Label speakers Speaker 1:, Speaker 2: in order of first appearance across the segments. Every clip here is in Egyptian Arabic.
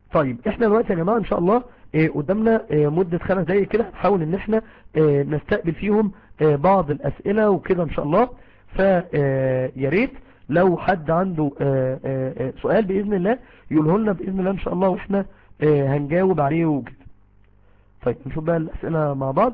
Speaker 1: طيب احنا دلوقتي يا جماعة ان شاء الله اه قدامنا اه مدة خمس دقايق كده نحاول ان احنا اه نستقبل فيهم اه بعض الاسئلة وكده ان شاء الله فيا ريت لو حد عنده اه اه سؤال باذن الله يقوله لنا باذن الله ان شاء الله واحنا اه هنجاوب عليه وكده طيب نشوف بقى الاسئلة مع بعض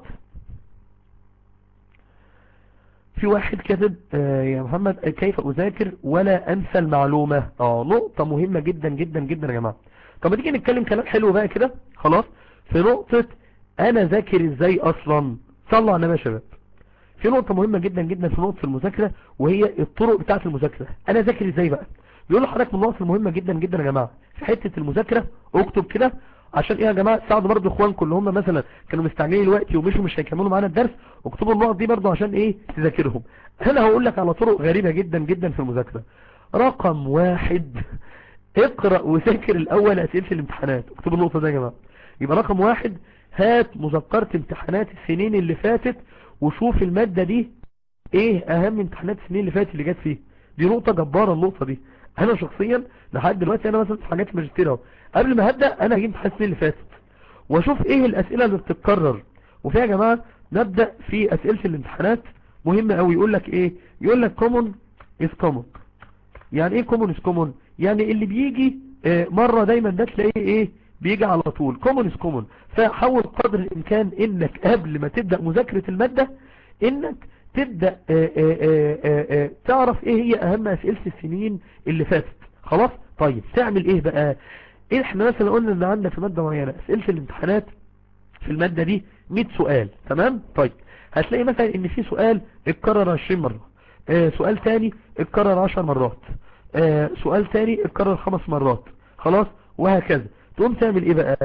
Speaker 1: في واحد كاتب آه يا محمد كيف أذاكر ولا أنسى المعلومة اه نقطة مهمة جدا جدا جدا يا جماعة طب ما تيجي نتكلم كلام حلو بقى كده خلاص في نقطة أنا ذاكر إزاي أصلا صلوا على النبي يا شباب في نقطة مهمة جدا جدا في نقطة المذاكرة وهي الطرق بتاعة المذاكرة أنا ذاكر إزاي بقى بيقول لحضرتك من النقط المهمة جدا جدا يا جماعة في حتة المذاكرة اكتب كده عشان ايه يا جماعة ساعدوا برضو اخوانكم اللي هم مثلا كانوا مستعجلين الوقت ومشوا مش هيكملوا معانا الدرس اكتبوا النقط دي برضو عشان ايه تذاكرهم انا هقول لك على طرق غريبة جدا جدا في المذاكرة رقم واحد اقرأ وذاكر الاول اسئلة الامتحانات اكتبوا النقطة دي يا جماعة يبقى رقم واحد هات مذكرة امتحانات السنين اللي فاتت وشوف المادة دي ايه اهم امتحانات السنين اللي فاتت اللي جت فيه دي نقطة جبارة النقطة دي انا شخصيا لحد دلوقتي انا مثلا في حاجات الماجستير اهو قبل ما هبدأ انا هجيب امتحانات السنين اللي فاتت واشوف ايه الاسئلة اللي بتتكرر وفيها يا جماعة نبدأ في اسئلة الامتحانات مهمة قوي يقول لك ايه يقول لك common is common يعني ايه common is common يعني اللي بيجي اه مرة دايما ده تلاقيه ايه بيجي على طول common is common فحاول قدر الامكان انك قبل ما تبدأ مذاكرة المادة انك تبدأ اه اه اه تعرف ايه هي اهم اسئلة السنين اللي فاتت خلاص طيب تعمل ايه بقى إيه احنا مثلا قلنا ان عندنا في مادة معينة اسئلة الامتحانات في المادة دي 100 سؤال تمام طيب هتلاقي مثلا ان في سؤال اتكرر 20 مرة اه سؤال تاني اتكرر 10 مرات اه سؤال تاني اتكرر 5 مرات خلاص وهكذا تقوم تعمل ايه بقى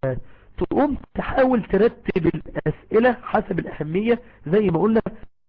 Speaker 1: تقوم تحاول ترتب الاسئلة حسب الاهمية زي ما قلنا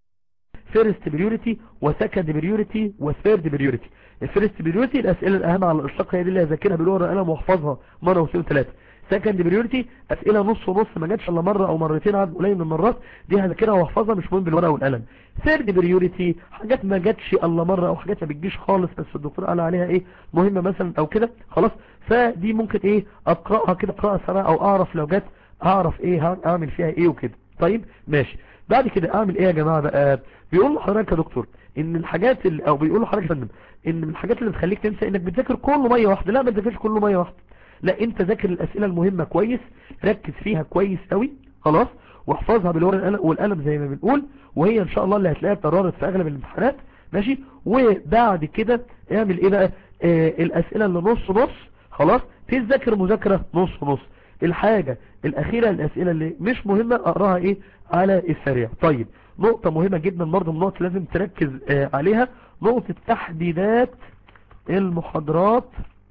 Speaker 1: فيرست بريوريتي وسكند بريوريتي وثيرد بريوريتي الفيرست بريوريتي الاسئله الاهم على الاشتقاق هي دي اللي هذاكرها بالورقه والقلم واحفظها مره واثنين وثلاثه سكند بريوريتي اسئله نص ونص ما جاتش الا مره او مرتين عدد قليل من المرات دي هذاكرها واحفظها مش مهم بالورقه والقلم ثيرد بريوريتي حاجات ما جاتش الا مره او حاجات ما بتجيش خالص بس الدكتور قال عليها ايه مهمه مثلا او كده خلاص فدي ممكن ايه اقراها كده قراءه سريعه او اعرف لو جت اعرف ايه اعمل فيها ايه وكده طيب ماشي بعد كده اعمل ايه يا جماعه بقى بيقول لحضرتك يا دكتور ان الحاجات اللي او بيقول لحضرتك يا فندم ان من الحاجات اللي بتخليك تنسى انك بتذاكر كله ميه واحده لا ما تذاكرش كله ميه واحده لا انت ذاكر الاسئله المهمه كويس ركز فيها كويس قوي خلاص واحفظها بالورقه والقلم زي ما بنقول وهي ان شاء الله اللي هتلاقيها اتكررت في اغلب الامتحانات ماشي وبعد كده اعمل ايه بقى آه الاسئله اللي نص نص خلاص تذاكر مذاكره نص نص الحاجة الأخيرة الأسئلة اللي مش مهمة أقراها إيه على السريع طيب نقطة مهمة جدا برضو النقطة لازم تركز آه عليها نقطة تحديدات المحاضرات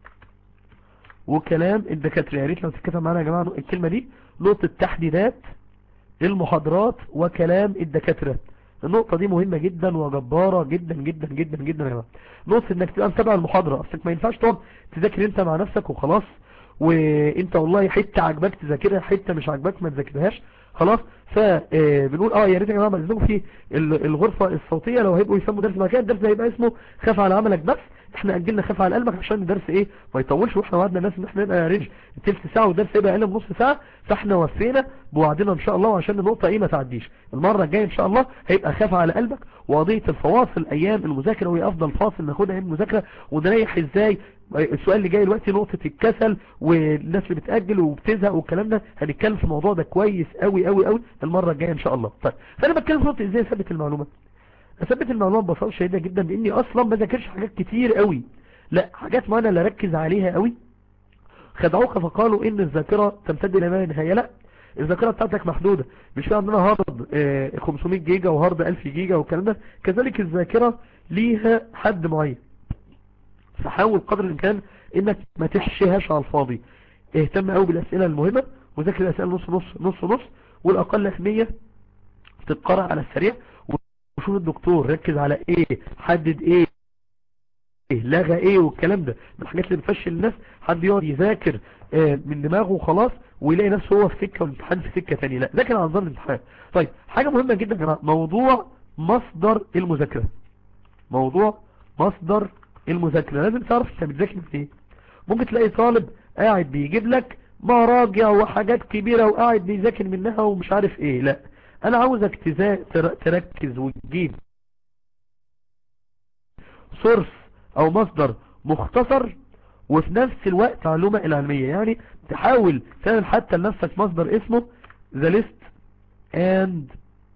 Speaker 1: وكلام الدكاترة يا ريت لو تتكتب معانا يا جماعة الكلمة دي نقطة تحديدات المحاضرات وكلام الدكاترة النقطة دي مهمة جدا وجبارة جدا جدا جدا جدا يا جماعة نقطة انك تبقى متابع المحاضرة اصلك ما ينفعش تقعد تذاكر انت مع نفسك وخلاص وانت والله حتة عجبك تذاكرها حتة مش عجبك ما تذاكرهاش خلاص فبنقول اه يا ريت يا جماعه باذنكم في الغرفه الصوتيه لو هيبقوا يسموا درس مكان الدرس هيبقى اسمه خاف على عملك بس احنا اجلنا خاف على قلبك عشان الدرس ايه ما يطولش واحنا وعدنا الناس ان احنا نبقى رينج تلت ساعه والدرس يبقى اقل من نص ساعه فاحنا وفينا بوعدنا ان شاء الله وعشان النقطه ايه ما تعديش المره الجايه ان شاء الله هيبقى خاف على قلبك وقضيه الفواصل ايام المذاكره وهي افضل فاصل ناخدها ايام المذاكره ونريح ازاي السؤال اللي جاي دلوقتي نقطة الكسل والناس اللي بتأجل وبتزهق والكلام ده هنتكلم في الموضوع ده كويس قوي قوي قوي المرة الجاية ان شاء الله طيب فانا بتكلم في نقطة ازاي اثبت المعلومة اثبت المعلومة ببساطة شديدة جدا لاني اصلا ما ذاكرش حاجات كتير قوي لا حاجات معينة اللي اركز عليها قوي خدعوك فقالوا ان الذاكرة تمتد الى ما نهاية لا الذاكرة بتاعتك محدودة مش في عندنا هارد اه 500 جيجا وهارد 1000 جيجا والكلام ده كذلك الذاكرة ليها حد معين فحاول قدر الامكان انك ما تحشيهاش على الفاضي اهتم قوي بالاسئله المهمه وذاكر الاسئله نص نص نص نص والاقل اهميه تتقرا على السريع وشوف الدكتور ركز على ايه حدد ايه لغى ايه والكلام ده من الحاجات اللي بتفشل الناس حد يقعد يذاكر اه من دماغه وخلاص ويلاقي نفسه هو في سكه والامتحان في سكه ثانيه لا ذاكر عن نظام الامتحان طيب حاجه مهمه جدا يا جماعه موضوع مصدر المذاكره موضوع مصدر المذاكرة لازم تعرف انت بتذاكر في ايه ممكن تلاقي طالب قاعد بيجيب لك مراجع وحاجات كبيرة وقاعد بيذاكر منها ومش عارف ايه لا انا عاوزك تركز وتجيب سورس او مصدر مختصر وفي نفس الوقت معلومة العلمية يعني تحاول تعمل حتى لنفسك مصدر اسمه the list and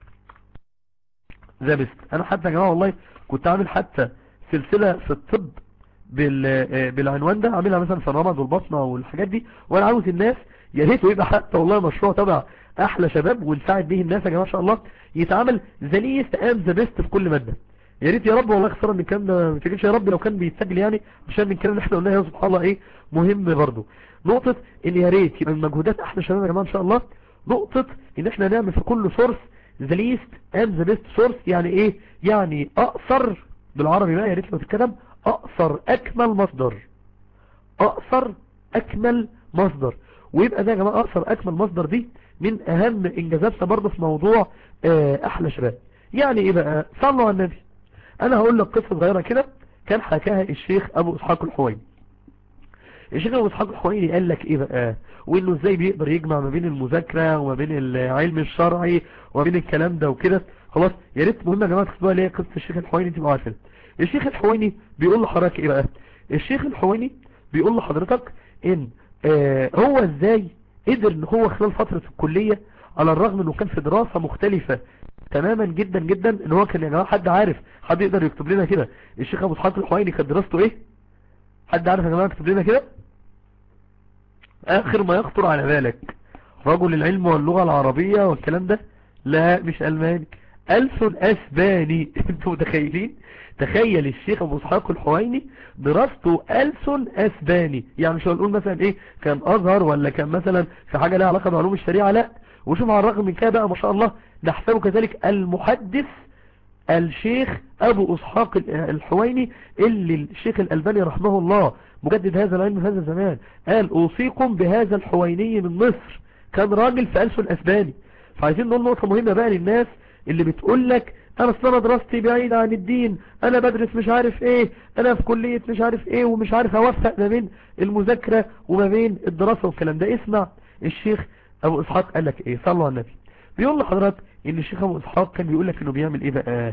Speaker 1: the best انا حتى يا جماعة والله كنت عامل حتى سلسلة في الطب بالعنوان ده عاملها مثلا في الرمض والبطنة والحاجات دي وانا عاوز الناس يا ريت يبقى حتى والله مشروع تبع احلى شباب ونساعد به الناس يا جماعه ما شاء الله يتعمل ذا ليست ام ذا بيست في كل ماده يا ريت يا رب والله خساره ان الكلام ده ما تجيش يا رب لو كان بيتسجل يعني عشان من الكلام اللي احنا قلناه يا سبحان الله ايه مهم برضه نقطه ان يا ريت يبقى من مجهودات احلى شباب يا جماعه ان شاء الله نقطه ان احنا نعمل في كل سورس ذا ليست ام ذا بيست سورس يعني ايه يعني اقصر بالعربي بقى يا ريت لو تتكلم اقصر اكمل مصدر اقصر اكمل مصدر ويبقى ده يا جماعه اقصر اكمل مصدر دي من اهم انجازاتنا برضه في موضوع احلى شباب يعني ايه بقى صلوا على النبي انا هقول لك قصة صغيرة كده كان حكاها الشيخ ابو اسحاق الحويني الشيخ ابو اسحاق الحويني قال لك ايه بقى وانه ازاي بيقدر يجمع ما بين المذاكرة وما بين العلم الشرعي وما بين الكلام ده وكده خلاص يا ريت مهم يا جماعه تكتبوها ليه قصة الشيخ الحويني تبقوا عارفين الشيخ الحويني بيقول لحضرتك ايه بقى الشيخ الحويني بيقول لحضرتك ان آه هو ازاي قدر ان هو خلال فترة الكلية على الرغم انه كان في دراسة مختلفة تماما جدا جدا ان هو كان يا جماعة حد عارف حد يقدر يكتب لنا كده الشيخ ابو اسحاق الحويني كانت دراسته ايه حد عارف يا جماعة يكتب لنا كده اخر ما يخطر على بالك رجل العلم واللغة العربية والكلام ده لا مش الماني ألسن أسباني انتوا متخيلين تخيل الشيخ ابو اسحاق الحويني دراسته ألسن أسباني يعني مش هنقول مثلا ايه كان أزهر ولا كان مثلا في حاجة لها علاقة بعلوم الشريعة لا وشوف على الرغم من كده بقى ما شاء الله نحسبه كذلك المحدث الشيخ ابو اسحاق الحويني اللي الشيخ الالباني رحمه الله مجدد هذا العلم في هذا الزمان قال اوصيكم بهذا الحويني من مصر كان راجل في ألسن أسباني فعايزين نقول نقطة مهمة بقى للناس اللي بتقول لك انا اصلا دراستي بعيدة عن الدين انا بدرس مش عارف ايه انا في كلية مش عارف ايه ومش عارف اوفق ما بين المذاكرة وما بين الدراسة والكلام ده اسمع الشيخ ابو اسحاق قال لك ايه صلوا على النبي بيقول لحضرتك ان الشيخ ابو اسحاق كان بيقول لك انه بيعمل ايه بقى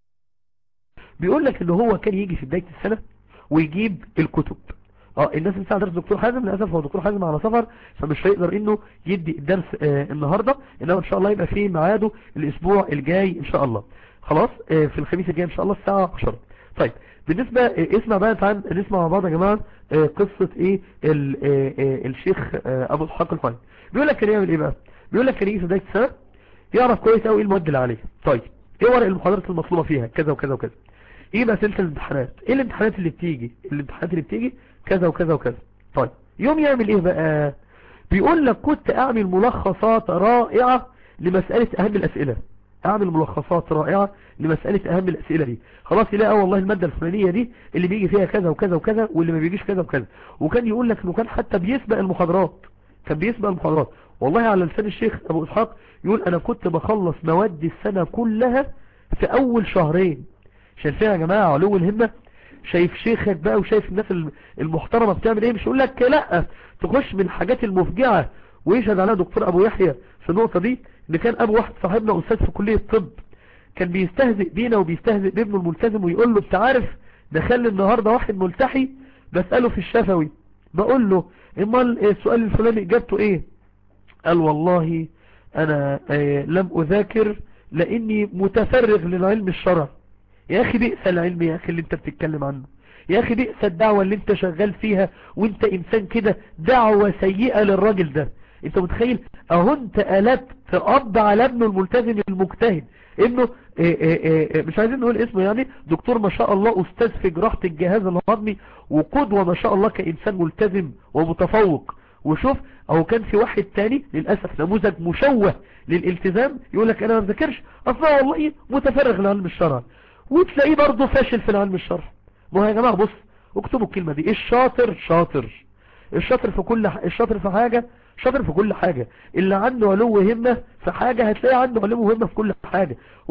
Speaker 1: بيقول لك انه هو كان يجي في بداية السنة ويجيب الكتب اه الناس اللي درس دكتور حازم للاسف هو دكتور حازم على سفر فمش هيقدر انه يدي الدرس آه النهاردة انما ان شاء الله يبقى فيه ميعاده الاسبوع الجاي ان شاء الله خلاص آه في الخميس الجاي ان شاء الله الساعة 10 طيب بالنسبة آه اسمع بقى تعال نسمع مع بعض يا جماعة آه قصة ايه ال آه آه الشيخ آه ابو اسحاق الفاني بيقول لك كان يعمل ايه بقى بيقول لك كان يجي في بداية السنة يعرف كويس قوي ايه المواد اللي عليه طيب ايه ورق المحاضرات المطلوبة فيها كذا وكذا وكذا ايه مسألة الامتحانات ايه الامتحانات اللي بتيجي الامتحانات اللي بتيجي كذا وكذا وكذا طيب يوم يعمل ايه بقى بيقول لك كنت اعمل ملخصات رائعة لمسألة اهم الاسئلة اعمل ملخصات رائعة لمسألة اهم الاسئلة دي خلاص يلاقي والله المادة الفلانية دي اللي بيجي فيها كذا وكذا وكذا واللي ما بيجيش كذا وكذا وكان يقول لك انه كان حتى بيسبق المحاضرات كان بيسبق المحاضرات والله على لسان الشيخ ابو اسحاق يقول انا كنت بخلص مواد السنة كلها في اول شهرين شايفين يا جماعة علو الهمة شايف شيخك بقى وشايف الناس المحترمة بتعمل ايه مش يقول لك لا تخش من الحاجات المفجعة ويشهد عليها دكتور ابو يحيى في النقطة دي ان كان ابو واحد صاحبنا استاذ في كلية الطب كان بيستهزئ بينا وبيستهزئ بابنه الملتزم ويقول له انت عارف دخل النهاردة واحد ملتحي بسأله في الشفوي بقول له امال السؤال الفلاني اجابته ايه قال والله انا آه لم اذاكر لاني متفرغ للعلم الشرعي يا اخي بئس العلم يا اخي اللي انت بتتكلم عنه يا اخي بئس الدعوة اللي انت شغال فيها وانت انسان كده دعوة سيئة للراجل ده انت متخيل اهو انت قلبت اب على ابنه الملتزم المجتهد ابنه ايه ايه ايه مش عايزين نقول اسمه يعني دكتور ما شاء الله استاذ في جراحة الجهاز الهضمي وقدوة ما شاء الله كانسان ملتزم ومتفوق وشوف اهو كان في واحد تاني للأسف نموذج مشوه للالتزام يقول لك انا ما بذاكرش اصلا والله متفرغ لعلم الشرع وتلاقيه برضه فاشل في العلم الشرعي ما هو يا جماعه بص اكتبوا الكلمه دي الشاطر شاطر الشاطر في كل ح... الشاطر في حاجه شاطر في كل حاجه اللي عنده علو همه في حاجه هتلاقي عنده علو همه في كل حاجه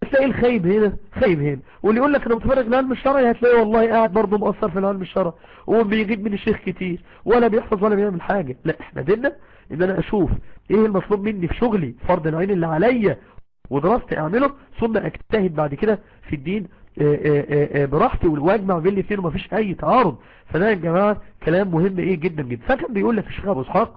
Speaker 1: هتلاقي الخايب هنا خايب هنا واللي يقول لك انا متفرج العلم الشرعي هتلاقيه والله قاعد برضه مقصر في العلم الشرعي وبيجيب من الشيخ كتير ولا بيحفظ ولا بيعمل حاجة لا احنا ديننا ان انا اشوف ايه المطلوب مني في شغلي فرض العين اللي عليا ودراستي اعمله ثم اجتهد بعد كده في الدين براحتي واجمع بين الاثنين ومفيش اي تعارض فده يا جماعه كلام مهم ايه جدا جدا فكان بيقول لك الشيخ ابو اسحاق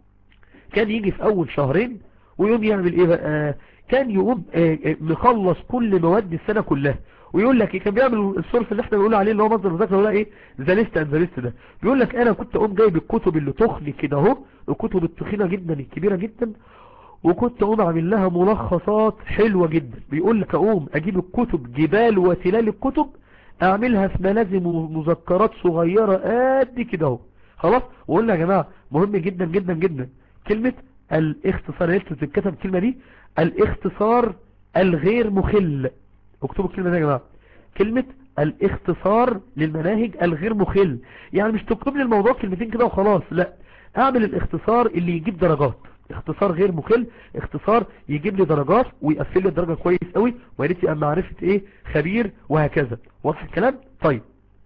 Speaker 1: كان يجي في اول شهرين ويقوم يعمل ايه بقى كان يقوم مخلص كل مواد السنه كلها ويقول لك كان بيعمل الصرف اللي احنا بنقول عليه اللي هو مصدر المذاكره ولا ايه ذا ليست اند ذا ليست ده بيقول لك انا كنت اقوم جايب الكتب اللي تخني كده اهو الكتب التخينه جدا الكبيره جدا وكنت اقوم اعمل لها ملخصات حلوة جدا بيقول لك اقوم اجيب الكتب جبال وتلال الكتب اعملها في ملازم ومذكرات صغيرة قد كده اهو خلاص وقلنا يا جماعة مهم جدا جدا جدا كلمة الاختصار اللي تتكتب الكلمة دي الاختصار الغير مخل اكتبوا الكلمة دي يا جماعة كلمة الاختصار للمناهج الغير مخل يعني مش تكتب لي الموضوع كلمتين كده وخلاص لا اعمل الاختصار اللي يجيب درجات اختصار غير مخل اختصار يجيب لي درجات ويقفل لي الدرجة كويس قوي وياريت يبقى معرفة ايه خبير وهكذا واضح الكلام طيب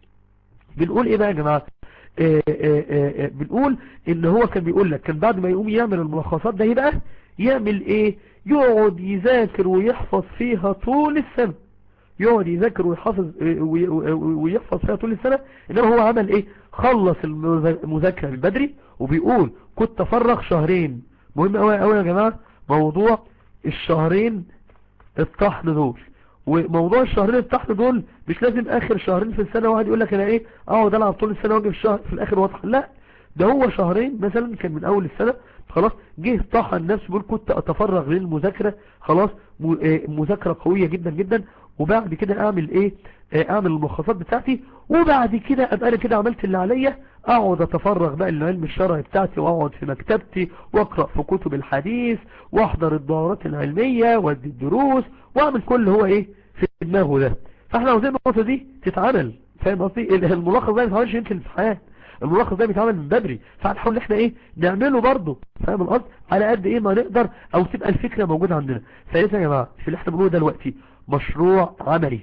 Speaker 1: بنقول ايه بقى يا جماعة اه اه اه بنقول ان هو كان بيقول لك كان بعد ما يقوم يعمل الملخصات ده يبقى يعمل ايه يقعد يذاكر ويحفظ فيها طول السنة يقعد يذاكر ويحفظ ويحفظ فيها طول السنة انما هو عمل ايه خلص المذاكرة من بدري وبيقول كنت افرغ شهرين مهم قوي قوي يا جماعة موضوع الشهرين الطحن دول وموضوع الشهرين الطحن دول مش لازم اخر شهرين في السنة واحد يقول لك انا ايه اقعد العب طول السنة واجي في الشهر في الاخر واضح لا ده هو شهرين مثلا كان من اول السنة خلاص جه طحن نفسه بيقول كنت اتفرغ للمذاكرة خلاص مذاكرة قوية جدا جدا وبعد كده اعمل ايه اعمل الملخصات بتاعتي وبعد كده ابقى انا كده عملت اللي عليا اقعد اتفرغ بقى للعلم الشرعي بتاعتي واقعد في مكتبتي واقرأ في كتب الحديث واحضر الدورات العلمية وادي الدروس واعمل كل هو ايه في دماغه ده فاحنا عاوزين النقطة دي تتعمل فاهم قصدي الملخص ده ما يتعملش يمكن في الحياة الملخص ده بيتعمل من بدري فهنحاول احنا ايه نعمله برضه فاهم القصد على قد ايه ما نقدر او تبقى الفكرة موجودة عندنا ثالثا يا جماعة في اللي احنا بنقوله دلوقتي مشروع عملي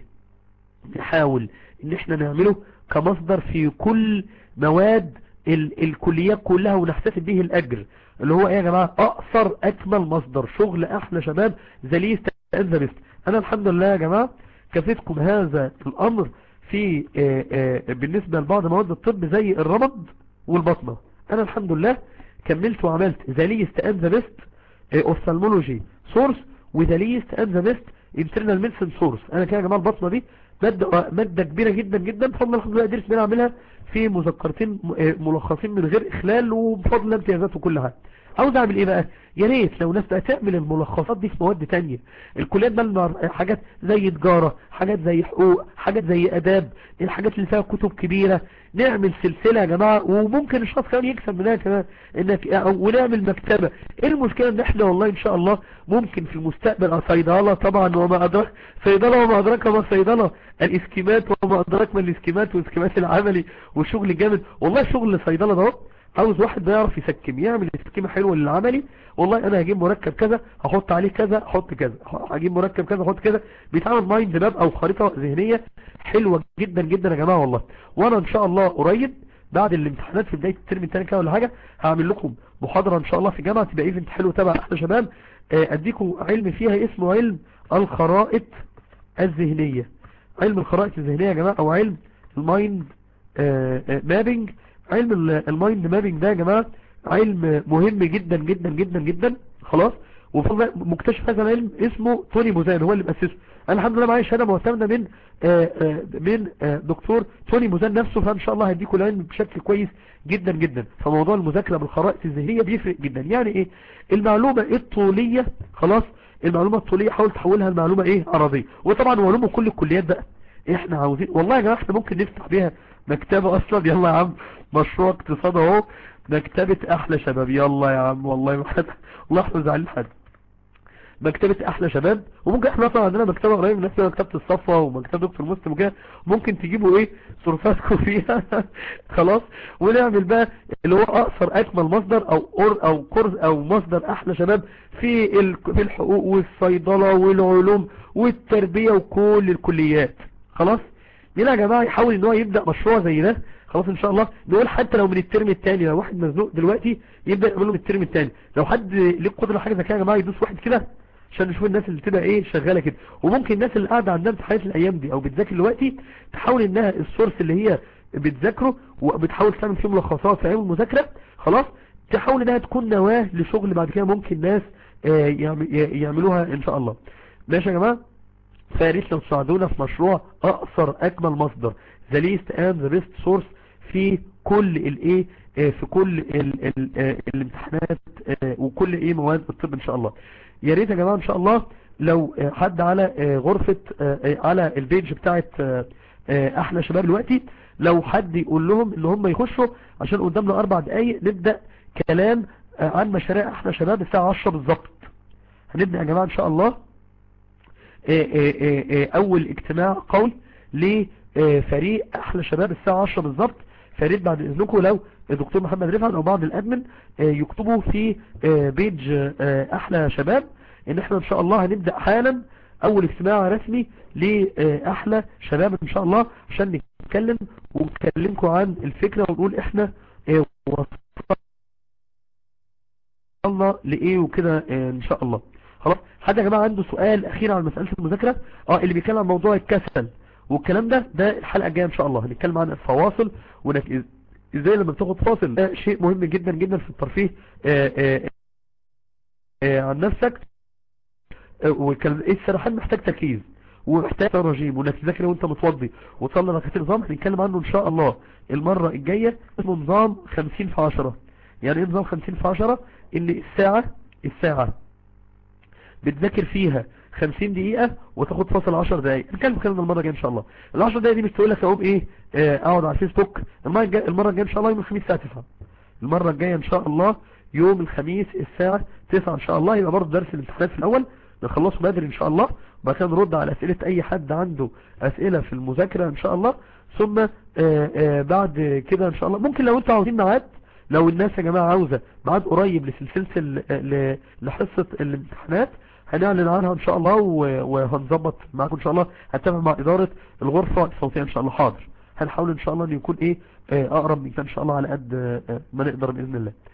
Speaker 1: نحاول ان احنا نعمله كمصدر في كل مواد ال الكليات كلها ونحتسب به الاجر اللي هو ايه يا جماعة اقصر اكمل مصدر شغل احلى شباب زليست انزلست انا الحمد لله يا جماعة كفيتكم هذا الامر في آآ آآ بالنسبة لبعض مواد الطب زي الرمد والبطنة انا الحمد لله كملت وعملت ذا ليست اند ذا بيست اوفثالمولوجي سورس وذا ليست اند ذا بيست انترنال ميديسن سورس انا كده يا جماعه البطنه دي ماده ماده كبيره جدا جدا بفضل الحمد لله قدرت منها اعملها في مذكرتين ملخصين من غير اخلال وبفضل الله امتيازات وكل حاجه عاوز اعمل ايه بقى يا ريت لو ناس بقى تعمل الملخصات دي في مواد تانية الكليات بقى حاجات زي تجارة حاجات زي حقوق حاجات زي اداب الحاجات اللي فيها كتب كبيرة نعمل سلسلة يا جماعة وممكن الشخص كمان يكسب منها كمان انك ونعمل مكتبة ايه المشكلة ان احنا والله ان شاء الله ممكن في المستقبل صيدلة طبعا وما ادراك صيدلة وما ادراك ما صيدلة الاسكيمات وما ادراك ما الاسكيمات والاسكيمات العملي والشغل جامد والله شغل صيدلة ده عاوز واحد بيعرف يسكم يعمل تسكيمه حلوه للعملي والله انا هجيب مركب كذا هحط عليه كذا احط كذا هجيب مركب كذا احط كذا بيتعمل مايند ماب او خريطه ذهنيه حلوه جدا جدا يا جماعه والله وانا ان شاء الله قريب بعد الامتحانات في بدايه الترم الثاني كده ولا حاجه هعمل لكم محاضره ان شاء الله في الجامعه تبقى ايفنت حلو تبع احلى شباب اديكم علم فيها اسمه علم الخرائط الذهنيه علم الخرائط الذهنيه يا جماعه او علم المايند مابينج علم المايند مابينج ده يا جماعة علم مهم جدا جدا جدا جدا خلاص وفضل مكتشف هذا العلم اسمه توني موزان هو اللي مؤسسه انا الحمد لله معايا شهاده معتمده من آآ آآ من آآ دكتور توني موزان نفسه فان شاء الله هديكم العلم بشكل كويس جدا جدا فموضوع المذاكره بالخرائط الذهنيه بيفرق جدا يعني ايه المعلومه الطوليه خلاص المعلومه الطوليه حاول تحولها لمعلومه ايه عربيه وطبعا معلومه كل الكليات بقى احنا عاوزين والله يا جماعه احنا ممكن نفتح بيها مكتبه اصلا يلا يا عم مشروع اقتصاد اهو مكتبة احلى شباب يلا يا عم والله ما حد والله احنا زعلين حد مكتبة احلى شباب وممكن احنا اصلا عندنا مكتبة قريبة من نفسنا مكتبة الصفوة ومكتبة دكتور مسلم وكده ممكن تجيبوا ايه صورتاتكم فيها خلاص ونعمل بقى اللي هو اقصر اكمل مصدر او قر او قرز او مصدر احلى شباب في ال- في الحقوق والصيدلة والعلوم والتربية وكل الكليات خلاص مين يا جماعة يحاول ان هو يبدأ مشروع زي ده خلاص ان شاء الله نقول حتى لو من الترم الثاني لو واحد مزنوق دلوقتي يبدأ يعمل له من الترم الثاني لو حد ليه قدرة حاجة زي كده يا جماعة يدوس واحد كده عشان نشوف الناس اللي تبقى ايه شغالة كده وممكن الناس اللي قاعدة عندها امتحانات الايام دي او بتذاكر دلوقتي تحاول انها السورس اللي هي بتذاكره وبتحاول تعمل فيه ملخصات في ايام المذاكرة خلاص تحاول انها تكون نواة لشغل بعد كده ممكن ناس آه، يعم- يعملوها ان شاء الله ماشي يا جماعة فاريت لو تساعدونا في مشروع اقصر اكمل مصدر the least and the best source في كل الايه آه، في كل ال ال آه، الامتحانات آه، وكل ايه مواد الطب ان شاء الله يا ريت يا جماعة ان شاء الله لو آه، حد على آه، غرفة آه، آه، على البيج بتاعت آه، آه، احلى شباب دلوقتي لو حد يقول لهم ان هم يخشوا عشان قدامنا اربع دقايق نبدأ كلام آه، عن مشاريع احلى شباب الساعة 10 بالظبط هنبدأ يا جماعة ان شاء الله آه، آه، آه، آه، اول اجتماع قول لفريق احلى شباب الساعة 10 بالظبط فريد بعد اذنكم لو الدكتور محمد رفعت او بعض الادمن آه، يكتبوا في آه، بيج آه، احلى شباب ان احنا ان شاء الله هنبدأ حالا اول اجتماع رسمي لاحلى شباب ان شاء الله عشان نتكلم ونكلمكم عن الفكرة ونقول احنا آه، وصلنا لايه وكده آه، ان شاء الله خلاص حد يا جماعة عنده سؤال اخير عن مسألة المذاكرة اه اللي بيتكلم عن موضوع الكسل والكلام ده ده الحلقة الجاية ان شاء الله هنتكلم عن الفواصل وانك إز- ازاي لما بتاخد فاصل ده شيء مهم جدا جدا في الترفيه آه، آه، آه، عن نفسك آه، والكلام ايه السرحان محتاج تركيز ومحتاج رجيم وانك تذاكر وانت متوضي وتصلي ركعتين نظام هنتكلم عنه ان شاء الله المرة الجاية اسمه نظام 50 في 10 يعني ايه نظام 50 في 10 ان الساعة الساعة بتذاكر فيها 50 دقيقة وتاخد فاصل 10 دقايق نتكلم الكلام ده المرة الجاية ان شاء الله ال 10 دقايق دي مش تقول لك اقوم ايه آه، اقعد على الفيسبوك المرة الجاية المرة الجاية ان شاء الله يوم الخميس الساعة 9 المرة الجاية ان شاء الله يوم الخميس الساعة 9 ان شاء الله يبقى برضه درس الامتحانات في الاول نخلصه بدري ان شاء الله وبعد كده نرد على اسئلة اي حد عنده اسئلة في المذاكرة ان شاء الله ثم آه، آه، بعد كده ان شاء الله ممكن لو انتوا عاوزين ميعاد لو الناس يا جماعة عاوزة ميعاد قريب لسلسلة ال- ل- لحصة الامتحانات هنعلن عنها ان شاء الله و- وهنظبط معاكم ان شاء الله هتابع مع ادارة الغرفة الصوتية ان شاء الله حاضر هنحاول ان شاء الله ان يكون ايه آه، اقرب من كده ان شاء الله على قد آه، ما نقدر باذن الله